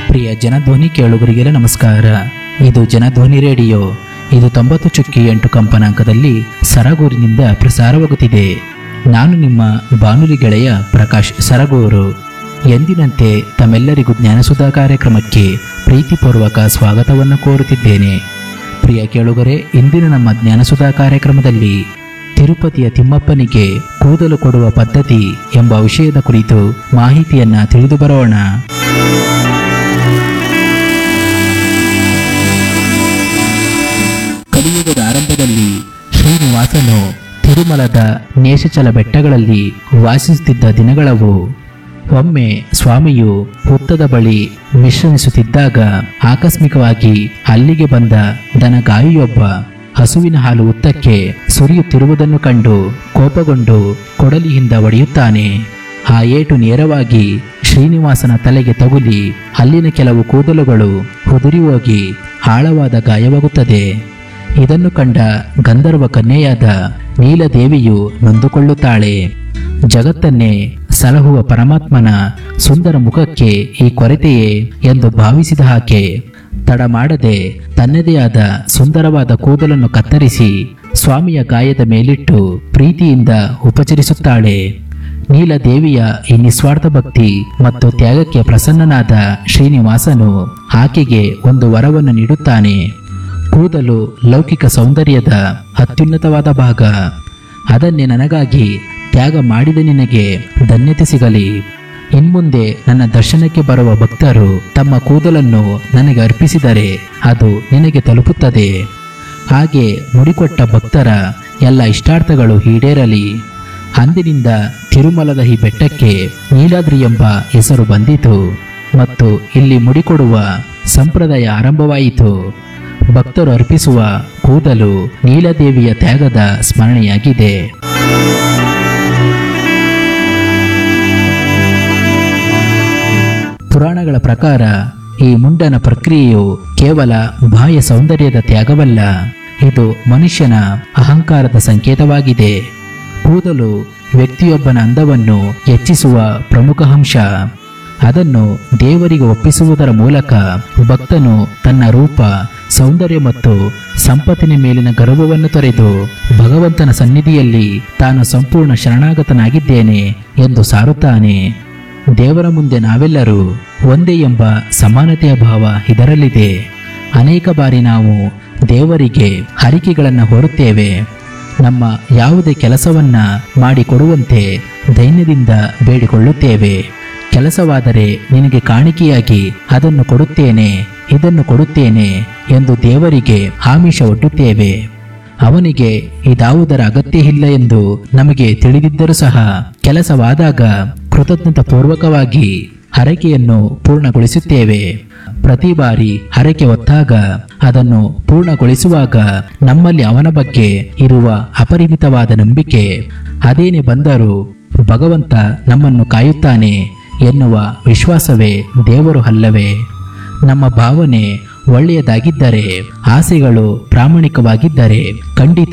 ಪ್ರಿಯ ಜನಧ್ವನಿ ಕೇಳುಗರಿಗೆಲ್ಲ ನಮಸ್ಕಾರ ಇದು ಜನಧ್ವನಿ ರೇಡಿಯೋ ಇದು ತೊಂಬತ್ತು ಚುಕ್ಕಿ ಎಂಟು ಕಂಪನಾಂಕದಲ್ಲಿ ಸರಗೂರಿನಿಂದ ಪ್ರಸಾರವಾಗುತ್ತಿದೆ ನಾನು ನಿಮ್ಮ ಬಾನುಲಿ ಗೆಳೆಯ ಪ್ರಕಾಶ್ ಸರಗೂರು ಎಂದಿನಂತೆ ತಮ್ಮೆಲ್ಲರಿಗೂ ಜ್ಞಾನಸುಧಾ ಕಾರ್ಯಕ್ರಮಕ್ಕೆ ಪ್ರೀತಿಪೂರ್ವಕ ಸ್ವಾಗತವನ್ನು ಕೋರುತ್ತಿದ್ದೇನೆ ಪ್ರಿಯ ಕೇಳುಗರೆ ಇಂದಿನ ನಮ್ಮ ಜ್ಞಾನಸುಧಾ ಕಾರ್ಯಕ್ರಮದಲ್ಲಿ ತಿರುಪತಿಯ ತಿಮ್ಮಪ್ಪನಿಗೆ ಕೂದಲು ಕೊಡುವ ಪದ್ಧತಿ ಎಂಬ ವಿಷಯದ ಕುರಿತು ಮಾಹಿತಿಯನ್ನ ತಿಳಿದು ಬರೋಣ ಕಲಿಯುಗದ ಆರಂಭದಲ್ಲಿ ಶ್ರೀನಿವಾಸನು ತಿರುಮಲದ ನೇಷಚಲ ಬೆಟ್ಟಗಳಲ್ಲಿ ವಾಸಿಸುತ್ತಿದ್ದ ದಿನಗಳವು ಒಮ್ಮೆ ಸ್ವಾಮಿಯು ಹುತ್ತದ ಬಳಿ ವಿಶ್ರಮಿಸುತ್ತಿದ್ದಾಗ ಆಕಸ್ಮಿಕವಾಗಿ ಅಲ್ಲಿಗೆ ಬಂದ ದನಗಾಯಿಯೊಬ್ಬ ಹಸುವಿನ ಹಾಲು ಹುತ್ತಕ್ಕೆ ಸುರಿಯುತ್ತಿರುವುದನ್ನು ಕಂಡು ಕೋಪಗೊಂಡು ಕೊಡಲಿಯಿಂದ ಒಡೆಯುತ್ತಾನೆ ಆ ಏಟು ನೇರವಾಗಿ ಶ್ರೀನಿವಾಸನ ತಲೆಗೆ ತಗುಲಿ ಅಲ್ಲಿನ ಕೆಲವು ಕೂದಲುಗಳು ಉದುರಿ ಹೋಗಿ ಆಳವಾದ ಗಾಯವಾಗುತ್ತದೆ ಇದನ್ನು ಕಂಡ ಗಂಧರ್ವ ಕನ್ಯೆಯಾದ ನೀಲದೇವಿಯು ನೊಂದುಕೊಳ್ಳುತ್ತಾಳೆ ಜಗತ್ತನ್ನೇ ಸಲಹುವ ಪರಮಾತ್ಮನ ಸುಂದರ ಮುಖಕ್ಕೆ ಈ ಕೊರತೆಯೇ ಎಂದು ಭಾವಿಸಿದ ಆಕೆ ತಡ ಮಾಡದೆ ತನ್ನದೇ ಆದ ಸುಂದರವಾದ ಕೂದಲನ್ನು ಕತ್ತರಿಸಿ ಸ್ವಾಮಿಯ ಗಾಯದ ಮೇಲಿಟ್ಟು ಪ್ರೀತಿಯಿಂದ ಉಪಚರಿಸುತ್ತಾಳೆ ನೀಲದೇವಿಯ ಈ ನಿಸ್ವಾರ್ಥ ಭಕ್ತಿ ಮತ್ತು ತ್ಯಾಗಕ್ಕೆ ಪ್ರಸನ್ನನಾದ ಶ್ರೀನಿವಾಸನು ಆಕೆಗೆ ಒಂದು ವರವನ್ನು ನೀಡುತ್ತಾನೆ ಕೂದಲು ಲೌಕಿಕ ಸೌಂದರ್ಯದ ಅತ್ಯುನ್ನತವಾದ ಭಾಗ ಅದನ್ನೇ ನನಗಾಗಿ ತ್ಯಾಗ ಮಾಡಿದ ನಿನಗೆ ಧನ್ಯತೆ ಸಿಗಲಿ ಇನ್ಮುಂದೆ ನನ್ನ ದರ್ಶನಕ್ಕೆ ಬರುವ ಭಕ್ತರು ತಮ್ಮ ಕೂದಲನ್ನು ನನಗೆ ಅರ್ಪಿಸಿದರೆ ಅದು ನಿನಗೆ ತಲುಪುತ್ತದೆ ಹಾಗೆ ಮುಡಿಕೊಟ್ಟ ಭಕ್ತರ ಎಲ್ಲ ಇಷ್ಟಾರ್ಥಗಳು ಈಡೇರಲಿ ಅಂದಿನಿಂದ ತಿರುಮಲದ ಈ ಬೆಟ್ಟಕ್ಕೆ ನೀಲಾದ್ರಿ ಎಂಬ ಹೆಸರು ಬಂದಿತು ಮತ್ತು ಇಲ್ಲಿ ಮುಡಿಕೊಡುವ ಸಂಪ್ರದಾಯ ಆರಂಭವಾಯಿತು ಭಕ್ತರು ಅರ್ಪಿಸುವ ಕೂದಲು ನೀಲದೇವಿಯ ತ್ಯಾಗದ ಸ್ಮರಣೆಯಾಗಿದೆ ಪುರಾಣಗಳ ಪ್ರಕಾರ ಈ ಮುಂಡನ ಪ್ರಕ್ರಿಯೆಯು ಕೇವಲ ಬಾಹ್ಯ ಸೌಂದರ್ಯದ ತ್ಯಾಗವಲ್ಲ ಇದು ಮನುಷ್ಯನ ಅಹಂಕಾರದ ಸಂಕೇತವಾಗಿದೆ ಕೂದಲು ವ್ಯಕ್ತಿಯೊಬ್ಬನ ಅಂದವನ್ನು ಹೆಚ್ಚಿಸುವ ಪ್ರಮುಖ ಅಂಶ ಅದನ್ನು ದೇವರಿಗೆ ಒಪ್ಪಿಸುವುದರ ಮೂಲಕ ಭಕ್ತನು ತನ್ನ ರೂಪ ಸೌಂದರ್ಯ ಮತ್ತು ಸಂಪತ್ತಿನ ಮೇಲಿನ ಗರ್ವವನ್ನು ತೊರೆದು ಭಗವಂತನ ಸನ್ನಿಧಿಯಲ್ಲಿ ತಾನು ಸಂಪೂರ್ಣ ಶರಣಾಗತನಾಗಿದ್ದೇನೆ ಎಂದು ಸಾರುತ್ತಾನೆ ದೇವರ ಮುಂದೆ ನಾವೆಲ್ಲರೂ ಒಂದೇ ಎಂಬ ಸಮಾನತೆಯ ಭಾವ ಇದರಲ್ಲಿದೆ ಅನೇಕ ಬಾರಿ ನಾವು ದೇವರಿಗೆ ಹರಿಕೆಗಳನ್ನು ಹೊರುತ್ತೇವೆ ನಮ್ಮ ಯಾವುದೇ ಕೆಲಸವನ್ನ ಮಾಡಿಕೊಡುವಂತೆ ದೈನ್ಯದಿಂದ ಬೇಡಿಕೊಳ್ಳುತ್ತೇವೆ ಕೆಲಸವಾದರೆ ನಿನಗೆ ಕಾಣಿಕೆಯಾಗಿ ಅದನ್ನು ಕೊಡುತ್ತೇನೆ ಇದನ್ನು ಕೊಡುತ್ತೇನೆ ಎಂದು ದೇವರಿಗೆ ಆಮಿಷ ಒಡ್ಡುತ್ತೇವೆ ಅವನಿಗೆ ಇದಾವುದರ ಅಗತ್ಯ ಇಲ್ಲ ಎಂದು ನಮಗೆ ತಿಳಿದಿದ್ದರೂ ಸಹ ಕೆಲಸವಾದಾಗ ಕೃತಜ್ಞತಾ ಪೂರ್ವಕವಾಗಿ ಹರಕೆಯನ್ನು ಪೂರ್ಣಗೊಳಿಸುತ್ತೇವೆ ಪ್ರತಿ ಬಾರಿ ಹರಕೆ ಹೊತ್ತಾಗ ಅದನ್ನು ಪೂರ್ಣಗೊಳಿಸುವಾಗ ನಮ್ಮಲ್ಲಿ ಅವನ ಬಗ್ಗೆ ಇರುವ ಅಪರಿಮಿತವಾದ ನಂಬಿಕೆ ಅದೇನೇ ಬಂದರೂ ಭಗವಂತ ನಮ್ಮನ್ನು ಕಾಯುತ್ತಾನೆ ಎನ್ನುವ ವಿಶ್ವಾಸವೇ ದೇವರು ಅಲ್ಲವೇ ನಮ್ಮ ಭಾವನೆ ಒಳ್ಳೆಯದಾಗಿದ್ದರೆ ಆಸೆಗಳು ಪ್ರಾಮಾಣಿಕವಾಗಿದ್ದರೆ ಖಂಡಿತ